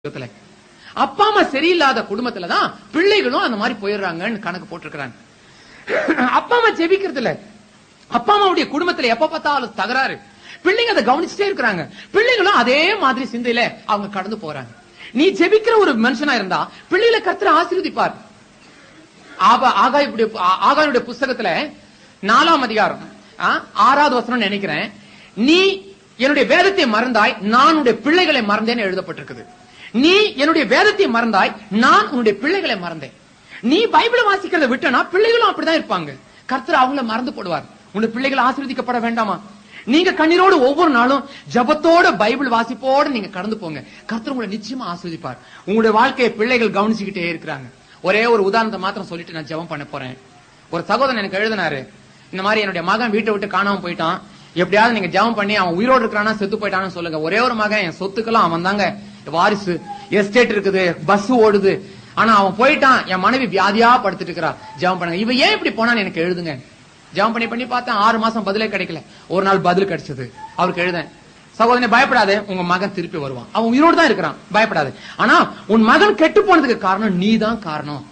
உலகத்துல. அப்பா அம்மா சரியில்லாத குடும்பத்துல தான் பிள்ளைகளும் அந்த மாதிரி போயிடுறாங்கன்னு கணக்கு போட்டிருக்கிறாங்க அப்பா அம்மா ஜெபிக்கிறது இல்ல அப்பா அம்மாவுடைய குடும்பத்துல எப்ப பார்த்தாலும் தகராறு பிள்ளைங்க அதை கவனிச்சுட்டே இருக்கிறாங்க பிள்ளைங்களும் அதே மாதிரி சிந்தையில அவங்க கடந்து போறாங்க நீ ஜெபிக்கிற ஒரு மனுஷனா இருந்தா பிள்ளைகளை கர்த்தர் ஆசீர்வதிப்பார் ஆபா- ஆகாயுடைய ஆ- ஆகாயுடைய புஸ்தகத்துல நாலாம் அதிகாரம் ஆ, ஆறாவது வசனம் நினைக்கிறேன் நீ என்னுடைய வேதத்தை மறந்தாய் நான் உன்னுடைய பிள்ளைகளை மறந்தேன்னு எழுதப்பட்டிருக்குது நீ என்னுடைய வேதத்தை மறந்தாய் நான் உன்னுடைய பிள்ளைகளை மறந்தேன் நீ பைபிளை வாசிக்கிறத விட்டனா பிள்ளைகளும் அப்படிதான் இருப்பாங்க கர்த்தர் அவங்கள மறந்து போடுவார் உன்னுடைய பிள்ளைகள் ஆசீர்வதிக்கப்பட வேண்டாமா நீங்க கண்ணீரோடு ஒவ்வொரு நாளும் ஜபத்தோட பைபிள் வாசிப்போட நீங்க கடந்து போங்க கர்த்தர் உங்களை நிச்சயமா ஆசீர்வதிப்பார் உங்களுடைய வாழ்க்கையை பிள்ளைகள் கவனிச்சுக்கிட்டே இருக்கிறாங்க ஒரே ஒரு உதாரணத்தை மாத்திரம் சொல்லிட்டு நான் ஜெபம் பண்ண போறேன் ஒரு சகோதரன் எனக்கு எழுதினாரு இந்த மாதிரி என்னுடைய மகன் வீட்டை விட்டு காணாம போயிட்டான் எப்படியாவது நீங்க ஜெபம் பண்ணி அவன் உயிரோடு இருக்கிறானா செத்து போயிட்டான்னு சொல்லுங்க ஒரே ஒரு மகன் என் சொத்துக்கெல்லாம் அவன் தாங்க வாரிசு எஸ்டேட் இருக்குது பஸ் ஓடுது ஆனா அவன் போயிட்டான் என் மனைவி வியாதியா படுத்துட்டு இருக்கிறா ஜெபம் பண்ணுங்க இவன் ஏன் இப்படி போனான்னு எனக்கு எழுதுங்க ஜெபம் பண்ணி பண்ணி பார்த்தேன் ஆறு மாசம் பதிலே கிடைக்கல ஒரு நாள் பதில் கிடைச்சது அவருக்கு எழுதேன் சகோதரனே பயப்படாதே உங்க மகன் திருப்பி வருவான் அவன் உயிரோடு தான் இருக்கிறான் பயப்படாது ஆனா உன் மகன் கெட்டு போனதுக்கு காரணம் நீ தான் காரணம்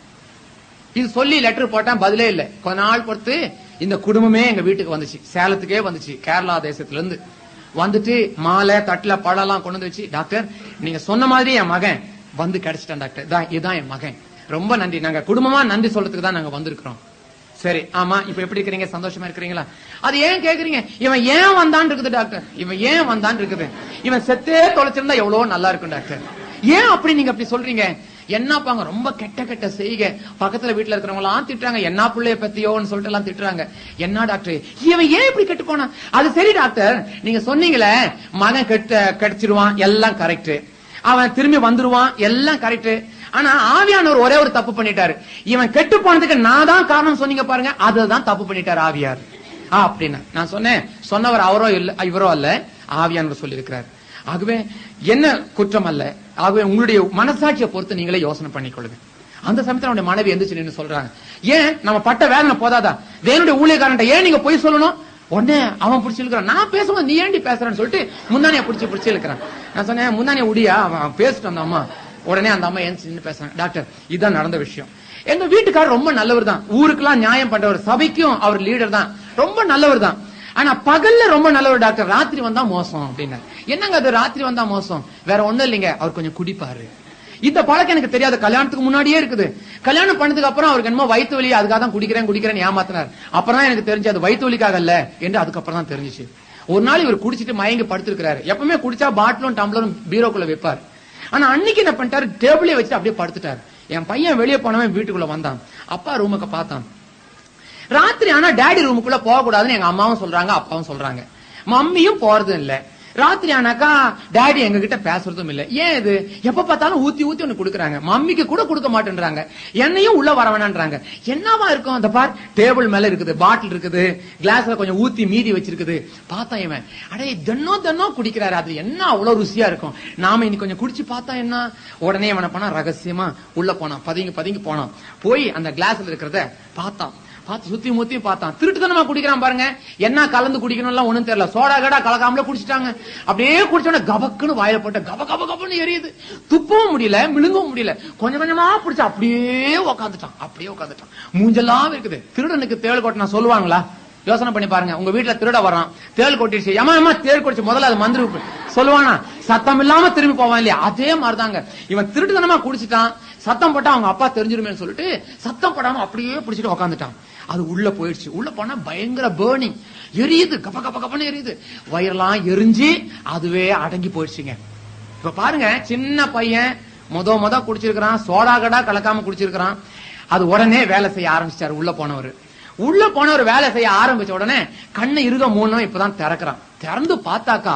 இது சொல்லி லெட்டர் போட்டேன் பதிலே இல்ல கொஞ்ச நாள் பொறுத்து இந்த குடும்பமே எங்க வீட்டுக்கு வந்துச்சு சேலத்துக்கே வந்துச்சு கேரளா தேசத்துல இருந்து வந்துட்டு மாலை தட்டுல பழம்லாம் கொண்டு வந்து வச்சு டாக்டர் நீங்க சொன்ன மாதிரி என் மகன் வந்து கிடைச்சிட்டான் டாக்டர் இதான் இதுதான் என் மகன் ரொம்ப நன்றி நாங்க குடும்பமா நன்றி சொல்றதுக்கு தான் நாங்க வந்திருக்கிறோம் சரி ஆமா இப்ப எப்படி இருக்கிறீங்க சந்தோஷமா இருக்கிறீங்களா அது ஏன் கேக்குறீங்க இவன் ஏன் வந்தான் இருக்குது டாக்டர் இவன் ஏன் வந்தான் இருக்குது இவன் செத்தே தொலைச்சிருந்தா எவ்வளவு நல்லா இருக்கும் டாக்டர் ஏன் அப்படி நீங்க அப்படி சொல்றீங்க என்னப்பாங்க ரொம்ப கெட்ட கெட்ட செய்க பக்கத்துல வீட்டுல இருக்கிறவங்க எல்லாம் திட்டுறாங்க என்ன பிள்ளைய பத்தியோன்னு சொல்லிட்டு எல்லாம் திட்டுறாங்க என்ன டாக்டர் இவன் ஏன் இப்படி கெட்டு போனான் அது சரி டாக்டர் நீங்க சொன்னீங்களே மகன் கெட்ட கடிச்சிருவான் எல்லாம் கரெக்ட் அவன் திரும்பி வந்துருவான் எல்லாம் கரெக்ட் ஆனா ஆவியானவர் ஒரே ஒரு தப்பு பண்ணிட்டாரு இவன் கெட்டு போனதுக்கு நான் தான் காரணம் சொன்னீங்க பாருங்க அதுதான் தப்பு பண்ணிட்டாரு ஆவியார் ஆ அப்படின்னா நான் சொன்னேன் சொன்னவர் அவரோ இல்ல இவரோ அல்ல ஆவியானவர் சொல்லியிருக்கிறார் ஆகவே என்ன குற்றம் அல்ல ஆகவே உங்களுடைய மனசாட்சியை பொறுத்து நீங்களே யோசனை பண்ணிக்கொள்ளுங்க அந்த சமயத்துல அவனுடைய மனைவி எந்திரிச்சு நின்னு சொல்றாங்க ஏன் நம்ம பட்ட வேதனை போதாதா தேவனுடைய ஊழியக்காரன்ட்ட ஏன் நீங்க போய் சொல்லணும் உடனே அவன் பிடிச்சி இழுக்கிறான் நான் பேசும்போது நீ ஏன்டி பேசுறேன்னு சொல்லிட்டு முந்தானிய பிடிச்சி பிடிச்சி இழுக்கிறான் நான் சொன்னேன் முந்தானிய உடியா அவன் பேசிட்டு அந்த அம்மா உடனே அந்த அம்மா ஏன் நின்னு பேசுறாங்க டாக்டர் இதுதான் நடந்த விஷயம் எங்க வீட்டுக்காரர் ரொம்ப நல்லவர் தான் ஊருக்கெல்லாம் நியாயம் பண்றவர் சபைக்கும் அவர் லீடர் தான் ரொம்ப நல்லவர் தான் ஆனா பகல்ல ரொம்ப நல்லவர் டாக்டர் ராத்திரி வந்தா மோசம் அப்படின்னாரு என்னங்க அது ராத்திரி வந்தா மோசம் வேற ஒண்ணும் இல்லைங்க அவர் கொஞ்சம் குடிப்பாரு இந்த பழக்கம் எனக்கு தெரியாது கல்யாணத்துக்கு முன்னாடியே இருக்குது கல்யாணம் பண்ணதுக்கு அப்புறம் அவருக்கு என்னமோ வயிற்று வலி அதுக்காக தான் குடிக்கிறேன் குடிக்கிறேன் ஏமாத்தினார் அப்புறம் தான் எனக்கு தெரிஞ்சு அது வயிற்று வலிக்காக இல்ல என்று அதுக்கப்புறம் தான் தெரிஞ்சுச்சு ஒரு நாள் இவர் குடிச்சிட்டு மயங்கி படுத்திருக்கிறாரு எப்பவுமே குடிச்சா பாட்டிலும் டம்ளரும் பீரோக்குள்ள வைப்பார் ஆனா அன்னைக்கு என்ன பண்ணிட்டாரு டேபிளே வச்சு அப்படியே படுத்துட்டாரு என் பையன் வெளியே போனவன் வீட்டுக்குள்ள வந்தான் அப்பா ரூமுக்கு பார்த்தான் ராத்திரி ஆனா டேடி ரூமுக்குள்ள போக கூடாதுன்னு எங்க அம்மாவும் சொல்றாங்க அப்பாவும் சொல்றாங்க மம்மியும் போறதும் இல்ல ராத்திரி ஆனாக்கா டாடி எங்க கிட்ட பேசுறதும் இல்ல ஏன் இது எப்ப பார்த்தாலும் ஊத்தி ஊத்தி ஒண்ணு குடுக்குறாங்க மம்மிக்கு கூட கொடுக்க மாட்டேன்றாங்க என்னையும் உள்ள வர வேணான்றாங்க என்னவா இருக்கும் அந்த பார் டேபிள் மேல இருக்குது பாட்டில் இருக்குது கிளாஸ்ல கொஞ்சம் ஊத்தி மீதி வச்சிருக்குது பார்த்தா இவன் அடே தினம் தினம் குடிக்கிறாரு அது என்ன அவ்வளவு ருசியா இருக்கும் நாம இன்னைக்கு கொஞ்சம் குடிச்சு பார்த்தா என்ன உடனே இவனை பண்ணா ரகசியமா உள்ள போனான் பதுங்கி பதுங்கி போனான் போய் அந்த கிளாஸ்ல இருக்கிறத பார்த்தான் பார்த்து சுத்தி முத்தி பார்த்தான் திருட்டுத்தனமா குடிக்கிறான் பாருங்க என்ன கலந்து குடிக்கணும்லாம் ஒண்ணும் தெரியல சோடா கடா கலக்காமல குடிச்சிட்டாங்க அப்படியே குடிச்சோட கபக்குன்னு வாயில போட்ட கப கப கபன்னு எரியுது துப்பவும் முடியல மிழுங்கவும் முடியல கொஞ்சம் கொஞ்சமா பிடிச்சு அப்படியே உக்காந்துட்டான் அப்படியே உட்காந்துட்டான் மூஞ்செல்லாம் இருக்குது திருடனுக்கு தேள் கொட்டினா சொல்லுவாங்களா யோசனை பண்ணி பாருங்க உங்க வீட்டுல திருட வரான் தேள் கொட்டிடுச்சு ஏமா ஏமா தேள் கொட்டிச்சு முதல்ல அது மந்திரி சொல்லுவானா சத்தம் இல்லாம திரும்பி போவான் இல்லையா அதே மாதிரிதாங்க இவன் திருட்டுத்தனமா குடிச்சிட்டான் சத்தம் போட்டா அவங்க அப்பா தெரிஞ்சிருமேன்னு சொல்லிட்டு சத்தம் போடாம அப்படியே பிடிச்சிட்டு உக்காந்துட்டான் அது உள்ள போயிடுச்சு உள்ள போனா பயங்கர பேர்னிங் எரியுது கப்ப கப்ப கப்பன்னு எரியுது வயிறெல்லாம் எரிஞ்சு அதுவே அடங்கி போயிடுச்சுங்க இப்ப பாருங்க சின்ன பையன் முத முத குடிச்சிருக்கிறான் சோடா கடா கலக்காம குடிச்சிருக்கிறான் அது உடனே வேலை செய்ய ஆரம்பிச்சிட்டாரு உள்ள போனவர் உள்ள போனவர் வேலை செய்ய ஆரம்பிச்ச உடனே கண்ணை இருக மூணும் இப்பதான் திறக்கிறான் திறந்து பார்த்தாக்கா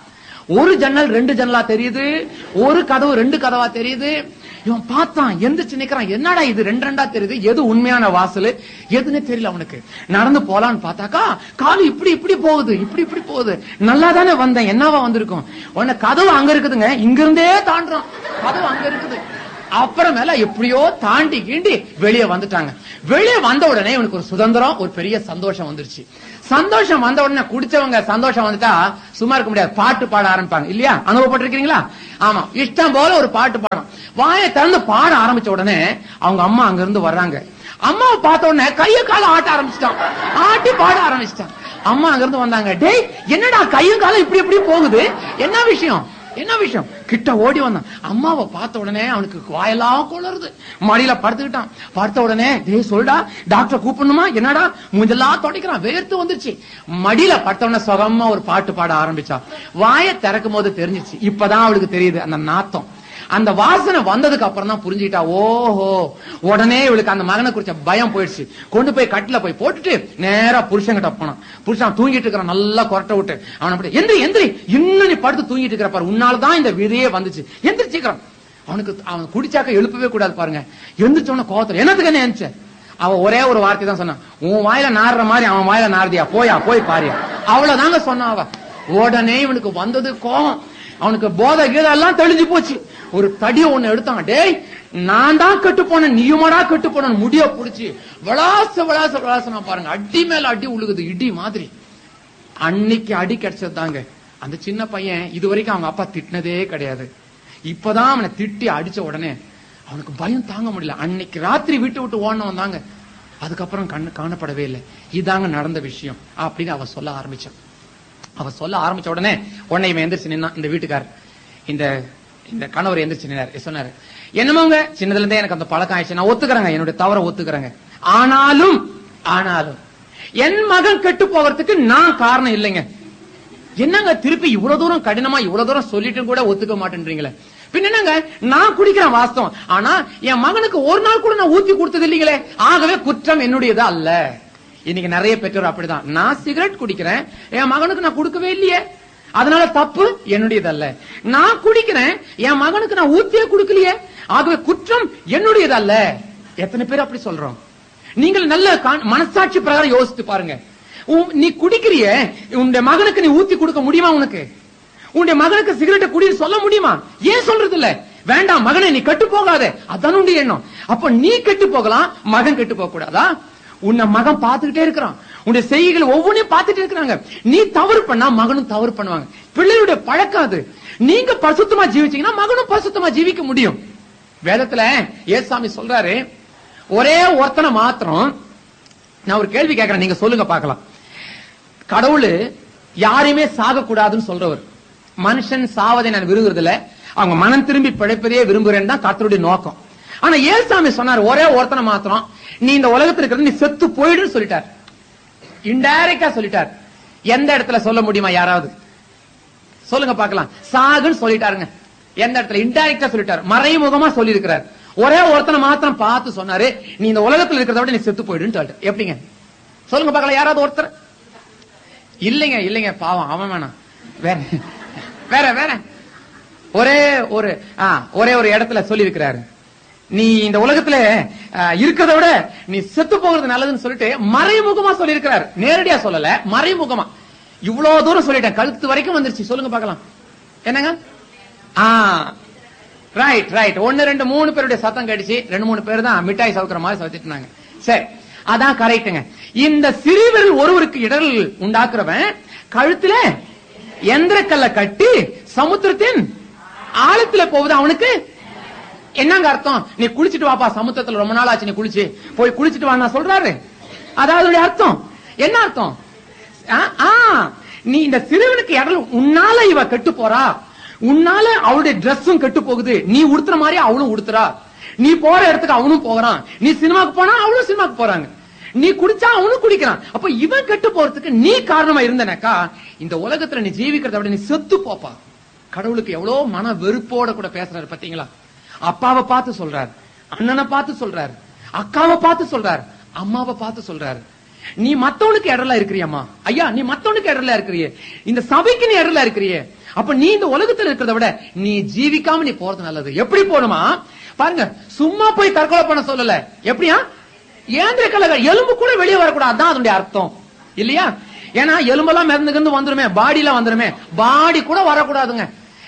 ஒரு ஜன்னல் ரெண்டு ஜன்னலா தெரியுது ஒரு கதவு ரெண்டு கதவா தெரியுது இவன் பார்த்தான் எந்திரிச்சு நிக்கிறான் என்னடா இது ரெண்டு ரெண்டா தெரியுது எது உண்மையான வாசல் எதுன்னு தெரியல அவனுக்கு நடந்து போலான்னு பார்த்தாக்கா காலு இப்படி இப்படி போகுது இப்படி இப்படி போகுது நல்லா தானே வந்தேன் என்னவா வந்திருக்கும் உடனே கதவு அங்க இருக்குதுங்க இங்க இருந்தே தாண்டுறான் கதவு அங்க இருக்குது அப்புறமேல எப்படியோ தாண்டி கீண்டி வெளியே வந்துட்டாங்க வெளியே வந்த உடனே இவனுக்கு ஒரு சுதந்திரம் ஒரு பெரிய சந்தோஷம் வந்துருச்சு சந்தோஷம் வந்த உடனே குடிச்சவங்க சந்தோஷம் வந்துட்டா சும்மா இருக்க முடியாது பாட்டு பாட ஆரம்பிப்பாங்க இல்லையா அனுபவப்பட்டிருக்கீங்களா ஆமா இஷ்டம் போல ஒரு பாட்டு பாடும் வாயை திறந்து பாட ஆரம்பிச்ச உடனே அவங்க அம்மா அங்க இருந்து வர்றாங்க அம்மாவை பார்த்த உடனே கைய கால ஆட்ட ஆரம்பிச்சிட்டான் ஆட்டி பாட ஆரம்பிச்சிட்டான் அம்மா அங்க இருந்து வந்தாங்க டேய் என்னடா கையும் காலம் இப்படி இப்படி போகுது என்ன விஷயம் என்ன விஷயம் கிட்ட ஓடி வந்தான் அம்மாவை பார்த்த உடனே அவனுக்கு வாயெல்லாம் குளருது மடியில படுத்துக்கிட்டான் பார்த்த உடனே டேய் சொல்டா டாக்டர் கூப்பிடணுமா என்னடா மூஞ்செல்லாம் தொடக்கிறான் வேர்த்து வந்துருச்சு மடியில படுத்த உடனே சுகமா ஒரு பாட்டு பாட ஆரம்பிச்சான் வாயை திறக்கும் போது தெரிஞ்சிச்சு இப்பதான் அவளுக்கு தெரியுது அந்த நாத்தம் அந்த வாசனை வந்ததுக்கு அப்புறம் தான் புரிஞ்சுக்கிட்டா ஓஹோ உடனே இவளுக்கு அந்த மகனை குறிச்ச பயம் போயிடுச்சு கொண்டு போய் கட்டில போய் போட்டுட்டு நேரா புருஷன்கிட்ட போனான் புருஷன் தூங்கிட்டு இருக்கிறான் நல்லா கொரட்டை விட்டு அவன் அப்படி எந்திரி எந்திரி இன்னும் நீ படுத்து தூங்கிட்டு இருக்கிற பாரு உன்னாலதான் இந்த விதையே வந்துச்சு எந்திரிச்சுக்கிறான் அவனுக்கு அவன் குடிச்சாக்க எழுப்பவே கூடாது பாருங்க எந்திரிச்ச உடனே கோவத்துல என்னத்துக்கு என்ன எந்திரிச்ச அவன் ஒரே ஒரு வார்த்தை தான் சொன்னான் உன் வாயில நாடுற மாதிரி அவன் வாயில நாடுதியா போயா போய் பாரியா அவ்வளவுதாங்க சொன்னான் அவ உடனே இவனுக்கு வந்தது கோவம் அவனுக்கு போதை கீதை எல்லாம் தெளிஞ்சு போச்சு ஒரு தடி ஒண்ணு எடுத்தான் டேய் நான் தான் கெட்டு போனேன் நீயுமாடா கெட்டு போன முடிய புடிச்சு விளாச விளாச விளாசனா பாருங்க அடி மேல அடி உழுகுது இடி மாதிரி அன்னைக்கு அடி கிடைச்சது தாங்க அந்த சின்ன பையன் இது வரைக்கும் அவங்க அப்பா திட்டினதே கிடையாது இப்பதான் அவனை திட்டி அடிச்ச உடனே அவனுக்கு பயம் தாங்க முடியல அன்னைக்கு ராத்திரி விட்டு விட்டு ஓடணும் தாங்க அதுக்கப்புறம் கண்ணு காணப்படவே இல்லை இதாங்க நடந்த விஷயம் அப்படின்னு அவ சொல்ல ஆரம்பிச்சான் அவ சொல்ல ஆரம்பிச்ச உடனே உடனே இவன் எந்திரிச்சு நின்னான் இந்த வீட்டுக்காரர் இந்த இந்த கணவர் எந்திரிச்சு நின்னாரு சொன்னாரு என்னமோங்க சின்னதுல இருந்தே எனக்கு அந்த பழக்கம் ஆயிடுச்சு நான் ஒத்துக்கிறேங்க என்னுடைய தவற ஒத்துக்கிறேங்க ஆனாலும் ஆனாலும் என் மகன் கெட்டு போகிறதுக்கு நான் காரணம் இல்லைங்க என்னங்க திருப்பி இவ்வளவு தூரம் கடினமா இவ்வளவு தூரம் சொல்லிட்டும் கூட ஒத்துக்க மாட்டேன்றீங்களே பின்ன என்னங்க நான் குடிக்கிறேன் வாஸ்தவம் ஆனா என் மகனுக்கு ஒரு நாள் கூட நான் ஊத்தி கொடுத்தது இல்லீங்களே ஆகவே குற்றம் என்னுடையது அல்ல இன்னைக்கு நிறைய பெற்றோர் அப்படிதான் நான் சிகரெட் குடிக்கிறேன் என் மகனுக்கு நான் கொடுக்கவே இல்லையே அதனால தப்பு என்னுடையது அல்ல நான் குடிக்கிறேன் என் மகனுக்கு நான் ஊத்தியே கொடுக்கலையே ஆகவே குற்றம் என்னுடையது அல்ல எத்தனை பேர் அப்படி சொல்றோம் நீங்கள் நல்ல கா- மனசாட்சி பிரகாரம் யோசித்து பாருங்க உன்- நீ குடிக்கிறிய உன்னுடைய மகனுக்கு நீ ஊத்தி கொடுக்க முடியுமா உனக்கு உன்னுடைய மகனுக்கு சிகரெட்டை குடின்னு சொல்ல முடியுமா ஏன் சொல்றது இல்ல வேண்டாம் மகனே நீ கெட்டு போகாத அதான் உன்னுடைய எண்ணம் அப்ப நீ கெட்டு போகலாம் மகன் கெட்டு போக கூடாதா உன்னை மகன் பார்த்துக்கிட்டே இருக்கிறான் உன்னுடைய செய்கைகள் ஒவ்வொன்றையும் பார்த்துட்டே இருக்கிறாங்க நீ தவறு பண்ணா மகனும் தவறு பண்ணுவாங்க பிள்ளைகளுடைய பழக்கம் அது நீங்க பரிசுத்தமா ஜீவிச்சீங்கன்னா மகனும் பரிசுத்தமா ஜீவிக்க முடியும் வேதத்துல ஏசாமி சொல்றாரு ஒரே ஒருத்தனை மாத்திரம் நான் ஒரு கேள்வி கேட்கிறேன் நீங்க சொல்லுங்க பார்க்கலாம் கடவுள் யாரையுமே சாக கூடாதுன்னு சொல்றவர் மனுஷன் சாவதை நான் விரும்புறது இல்ல அவங்க மனம் திரும்பி பிழைப்பதையே விரும்புறேன்னு தான் கர்த்தருடைய நோக்கம் ஆனா ஏசாமி சொன்னார் ஒரே ஒருத்தனை மாத்திரம் நீ இந்த உலகத்துல இருக்கிறது நீ செத்து போயிடுன்னு சொல்லிட்டார் இன்டைரக்டா சொல்லிட்டார் எந்த இடத்துல சொல்ல முடியுமா யாராவது சொல்லுங்க பார்க்கலாம் சாகுன்னு சொல்லிட்டாருங்க எந்த இடத்துல இன்டைரக்டா சொல்லிட்டாரு மறைமுகமா சொல்லி இருக்கிறார் ஒரே ஒருத்தனை மாத்திரம் பார்த்து சொன்னாரு நீ இந்த உலகத்துல இருக்கிறத விட நீ செத்து போயிடுன்னு சொல்லிட்டு எப்படிங்க சொல்லுங்க பார்க்கலாம் யாராவது ஒருத்தர் இல்லைங்க இல்லைங்க பாவம் அவன் வேணாம் வேற வேற வேற ஒரே ஒரு ஆ, ஒரே ஒரு இடத்துல சொல்லி இருக்கிறாரு நீ இந்த உலகத்துல ஆ, இருக்கிறத விட நீ செத்து போகிறது நல்லதுன்னு சொல்லிட்டு மறைமுகமா சொல்லி இருக்கிறார் நேரடியா சொல்லல மறைமுகமா இவ்வளவு தூரம் சொல்லிட்டேன் கழுத்து வரைக்கும் வந்துருச்சு சொல்லுங்க பார்க்கலாம் என்னங்க ஆ ரைட் ரைட் ஒன்னு ரெண்டு மூணு பேருடைய சத்தம் கடிச்சு ரெண்டு மூணு பேர் தான் மிட்டாய் சவுக்கிற மாதிரி சவுத்திட்டு இருந்தாங்க சரி அதான் கரெக்ட்டுங்க இந்த சிறுவரில் ஒருவருக்கு இடர்கள் உண்டாக்குறவன் கழுத்துல எந்திரக்கல்ல கட்டி சமுத்திரத்தின் ஆழத்துல போகுது அவனுக்கு என்னங்க அர்த்தம் நீ குளிச்சிட்டு வாப்பா சமுத்திரத்துல ரொம்ப நாள் ஆச்சு நீ குளிச்சு போய் குளிச்சிட்டு வா சொல்றாரு அதாவது அதோடைய அர்த்தம் என்ன அர்த்தம் ஆ, ஆ, நீ இந்த சிறுவனுக்கு இடல் உன்னால இவ கெட்டு போறா உன்னால அவளுடைய ட்ரெஸ்ஸும் கெட்டு போகுது நீ உடுத்துற மாதிரி அவளும் உடுத்துறா நீ போற இடத்துக்கு அவனும் போகிறான் நீ சினிமாக்கு போனா அவளும் சினிமாக்கு போறாங்க நீ குடிச்சா அவனும் குடிக்கிறான் அப்ப இவன் கெட்டு போறதுக்கு நீ காரணமா இருந்தனக்கா இந்த உலகத்துல நீ ஜீவிக்கிறத விட நீ செத்து போப்பா கடவுளுக்கு எவ்வளவு மன வெறுப்போட கூட பேசுறாரு பாத்தீங்களா அப்பாவை பார்த்து சொல்றாரு அண்ணனை பார்த்து சொல்றாரு அக்காவை பார்த்து சொல்றாரு அம்மாவை பார்த்து சொல்றாரு நீ மத்தவனுக்கு இடர்ல இருக்கிறியம்மா ஐயா நீ மத்தவனுக்கு இடர்ல இருக்கிறியே இந்த சபைக்கு நீ இடர்ல இருக்கிறியே அப்ப நீ இந்த உலகத்துல இருக்கிறத விட நீ ஜீவிக்காம நீ போறது நல்லது எப்படி போகணுமா பாருங்க சும்மா போய் தற்கொலை பண்ண சொல்லல எப்படியா ஏந்திர கலக எலும்பு கூட வெளியே வரக்கூடாது அதான் அதனுடைய அர்த்தம் இல்லையா ஏன்னா எலும்பெல்லாம் மிதந்துக்கிந்து வந்துருமே பாடியில வந்துருமே பாடி கூட வரக்கூடாதுங்க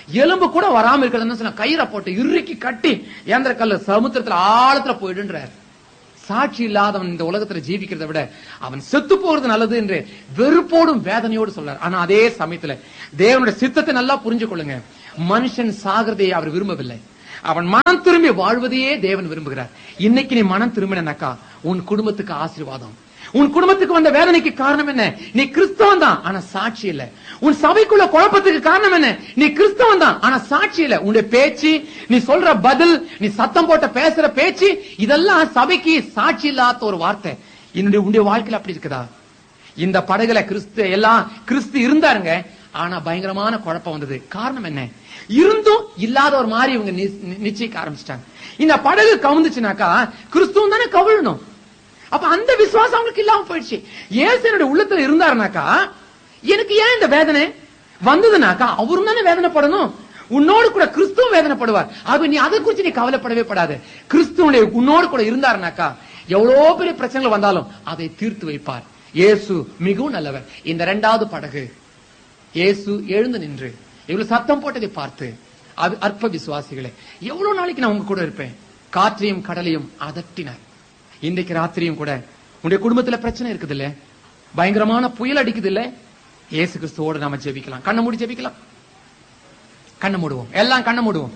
எலும்பு கூட வராம இருக்கிறதுன்னு சொன்ன கயிறை போட்டு இறுக்கி கட்டி ஏந்திர கல்லு சமுத்திரத்துல ஆழத்துல போயிடுன்றார் சாட்சி இல்லாதவன் இந்த உலகத்துல ஜீவிக்கிறதை விட அவன் செத்து போறது நல்லது என்று வெறுப்போடும் வேதனையோடு சொல்றார் ஆனா அதே சமயத்துல தேவனுடைய சித்தத்தை நல்லா புரிஞ்சு கொள்ளுங்க மனுஷன் சாகிறதையே அவர் விரும்பவில்லை அவன் மனம் திரும்பி வாழ்வதையே தேவன் விரும்புகிறார் இன்னைக்கு நீ மனம் திரும்பினாக்கா உன் குடும்பத்துக்கு ஆசீர்வாதம் உன் குடும்பத்துக்கு வந்த வேதனைக்கு காரணம் என்ன நீ கிறிஸ்தவன் தான் ஆனா சாட்சி இல்ல உன் சபைக்குள்ள குழப்பத்துக்கு காரணம் என்ன நீ கிறிஸ்தவன் தான் ஆனா சாட்சி இல்ல உன்னுடைய பேச்சு நீ சொல்ற பதில் நீ சத்தம் போட்ட பேசுற பேச்சு இதெல்லாம் சபைக்கு சாட்சி இல்லாத ஒரு வார்த்தை என்னுடைய உன்னுடைய வாழ்க்கையில அப்படி இருக்குதா இந்த படகுல கிறிஸ்து எல்லாம் கிறிஸ்து இருந்தாருங்க ஆனா பயங்கரமான குழப்பம் வந்தது காரணம் என்ன இருந்தும் இல்லாத ஒரு மாதிரி இவங்க நி- நி- நிச்சயிக்க ஆரம்பிச்சிட்டாங்க இந்த படகு கவுந்துச்சுனாக்கா கிறிஸ்துவும் தானே கவிழணும் அப்ப அந்த விசுவாசம் அவங்களுக்கு இல்லாம போயிடுச்சு ஏசு என்னுடைய உள்ளத்துல இருந்தாருனாக்கா எனக்கு ஏன் இந்த வேதனை வந்ததுனாக்கா அவரும் தானே வேதனைப்படணும் உன்னோடு கூட கிறிஸ்துவும் வேதனைப்படுவார் ஆக நீ அதை குறிச்சு நீ கவலைப்படவே படாது கிறிஸ்துவனுடைய உன்னோடு கூட இருந்தாருனாக்கா எவ்வளவு பெரிய பிரச்சனைகள் வந்தாலும் அதை தீர்த்து வைப்பார் இயேசு மிகவும் நல்லவர் இந்த இரண்டாவது படகு இயேசு எழுந்து நின்று இவ்வளவு சத்தம் போட்டதை பார்த்து அது அற்ப விசுவாசிகளே எவ்வளவு நாளைக்கு நான் உங்க கூட இருப்பேன் காற்றையும் கடலையும் அதட்டினார் இன்றைக்கு ராத்திரியும் கூட உங்களுடைய குடும்பத்துல பிரச்சனை இருக்குது இல்ல பயங்கரமான புயல் அடிக்குது இல்ல இயேசு கிறிஸ்துவோடு நாம ஜெபிக்கலாம் கண்ணை மூடி ஜெபிக்கலாம் கண்ணை மூடுவோம் எல்லாம் கண்ணை மூடுவோம்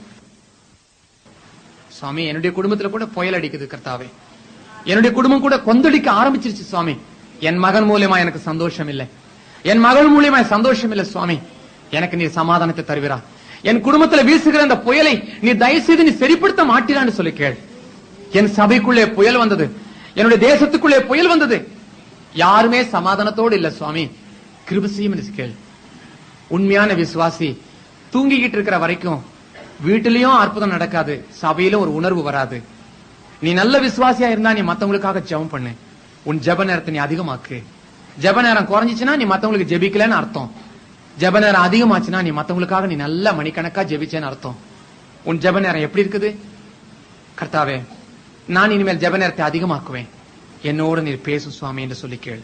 சுவாமி என்னுடைய குடும்பத்துல கூட புயல் அடிக்குது கர்த்தாவே என்னுடைய குடும்பம் கூட கொந்தளிக்க ஆரம்பிச்சிருச்சு சுவாமி என் மகன் மூலியமா எனக்கு சந்தோஷம் இல்லை என் மகள் மூலியமா சந்தோஷம் இல்லை சுவாமி எனக்கு நீ சமாதானத்தை தருவீரா என் குடும்பத்துல வீசுகிற அந்த புயலை நீ தயவு செய்து நீ சரிப்படுத்த மாட்டீரான்னு சொல்லி கேள் என் சபைக்குள்ளே புயல் வந்தது என்னுடைய தேசத்துக்குள்ளே புயல் வந்தது யாருமே சமாதானத்தோடு இல்ல சுவாமி கிருபசியும் கேள் உண்மையான விசுவாசி தூங்கிக்கிட்டு இருக்கிற வரைக்கும் வீட்டிலையும் அற்புதம் நடக்காது சபையிலும் ஒரு உணர்வு வராது நீ நல்ல விசுவாசியா இருந்தா நீ மத்தவங்களுக்காக ஜெபம் பண்ணு உன் ஜெப நேரத்தை நீ அதிகமாக்கு ஜெப நேரம் குறைஞ்சிச்சுன்னா நீ மத்தவங்களுக்கு ஜெபிக்கலன்னு அர்த்தம் ஜெப நேரம் அதிகமாச்சுன்னா நீ மத்தவங்களுக்காக நீ நல்ல மணிக்கணக்கா ஜெபிச்சேன்னு அர்த்தம் உன் ஜெப நேரம் எப்படி இருக்குது கர்த்தாவே நான் இனிமேல் ஜெப நேரத்தை அதிகமாக்குவேன் என்னோடு நீர் பேசு சுவாமி என்று சொல்லி கேளு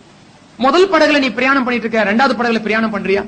முதல் படகுல நீ பிரயாணம் பண்ணிட்டு இருக்க ரெண்டாவது படகுல பிரயாணம் பண்றியா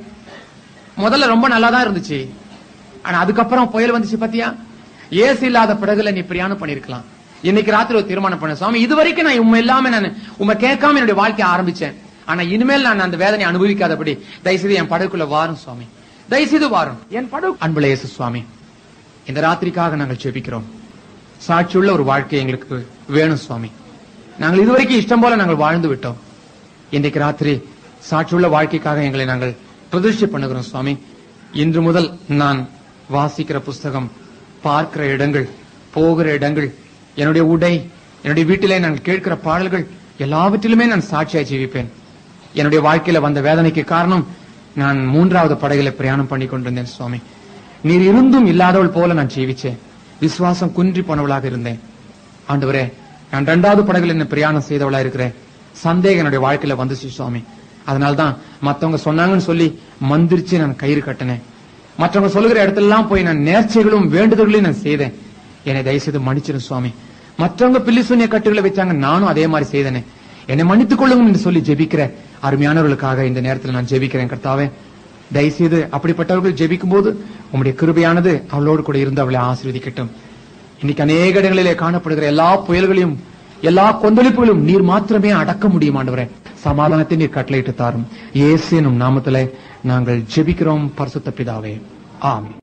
முதல்ல ரொம்ப நல்லா தான் இருந்துச்சு ஆனா அதுக்கப்புறம் புயல் வந்துச்சு பாத்தியா ஏசி இல்லாத படகுல நீ பிரயாணம் பண்ணிருக்கலாம் இன்னைக்கு ராத்திரி ஒரு தீர்மானம் பண்ண சுவாமி இது வரைக்கும் நான் உண்மை இல்லாம நான் உண்மை கேட்காம என்னுடைய வாழ்க்கைய ஆரம்பிச்சேன் ஆனா இனிமேல் நான் அந்த வேதனை அனுபவிக்காதபடி தயவுசெய்து என் படகுக்குள்ள வாரும் சுவாமி தயவுசெய்து வாரும் என் படகு அன்புல இயேசு சுவாமி இந்த ராத்திரிக்காக நாங்கள் ஜெபிக்கிறோம் சாட்சியுள்ள ஒரு வாழ்க்கை எங்களுக்கு வேணும் சுவாமி நாங்கள் இதுவரைக்கும் இஷ்டம் போல நாங்கள் வாழ்ந்து விட்டோம் இன்றைக்கு ராத்திரி சாட்சியுள்ள வாழ்க்கைக்காக எங்களை நாங்கள் பிரதிஷ்டை பண்ணுகிறோம் சுவாமி இன்று முதல் நான் வாசிக்கிற புஸ்தகம் பார்க்கிற இடங்கள் போகிற இடங்கள் என்னுடைய உடை என்னுடைய வீட்டிலே நான் கேட்கிற பாடல்கள் எல்லாவற்றிலுமே நான் சாட்சியாய் ஜீவிப்பேன் என்னுடைய வாழ்க்கையில வந்த வேதனைக்கு காரணம் நான் மூன்றாவது படகுல பிரயாணம் பண்ணி கொண்டிருந்தேன் சுவாமி நீர் இருந்தும் இல்லாதவள் போல நான் ஜீவிச்சேன் விசுவாசம் குன்றி போனவளாக இருந்தேன் ஆண்டவரே நான் இரண்டாவது படகுல என்ன பிரயாணம் செய்தவளா இருக்கிறேன் சந்தேகம் என்னுடைய வாழ்க்கையில வந்துச்சு சுவாமி அதனால்தான் மத்தவங்க சொன்னாங்கன்னு சொல்லி மந்திரிச்சு நான் கயிறு கட்டினேன் மற்றவங்க சொல்லுகிற இடத்துல எல்லாம் போய் நான் நேர்ச்சைகளும் வேண்டுதல்களையும் நான் செய்தேன் என்னை தயவுசெய்து மன்னிச்சிடும் சுவாமி மற்றவங்க பில்லி சூன்ய கட்டுகளை வச்சாங்க நானும் அதே மாதிரி செய்தேனே என்னை மன்னித்துக் கொள்ளுங்க என்று சொல்லி ஜெபிக்கிற அருமையானவர்களுக்காக இந்த நேரத்தில் நான் ஜெபிக்கிறேன் கர்த்தாவே தயவுசெய்து அப்படிப்பட்டவர்கள் ஜெபிக்கும் போது உம்முடைய கிருபையானது அவளோடு கூட இருந்து அவளை ஆசீர்வதிக்கட்டும் இன்னைக்கு அநேக இடங்களிலே காணப்படுகிற எல்லா புயல்களையும் எல்லா கொந்தளிப்புகளும் நீர் மாத்திரமே அடக்க முடியும் ஆண்டவரே சமாதானத்தை நீர் கட்டளையிட்டு தாரும் இயேசு எனும் நாமத்திலே நாங்கள் ஜெபிக்கிறோம் பரிசுத்த பிதாவே ஆமென்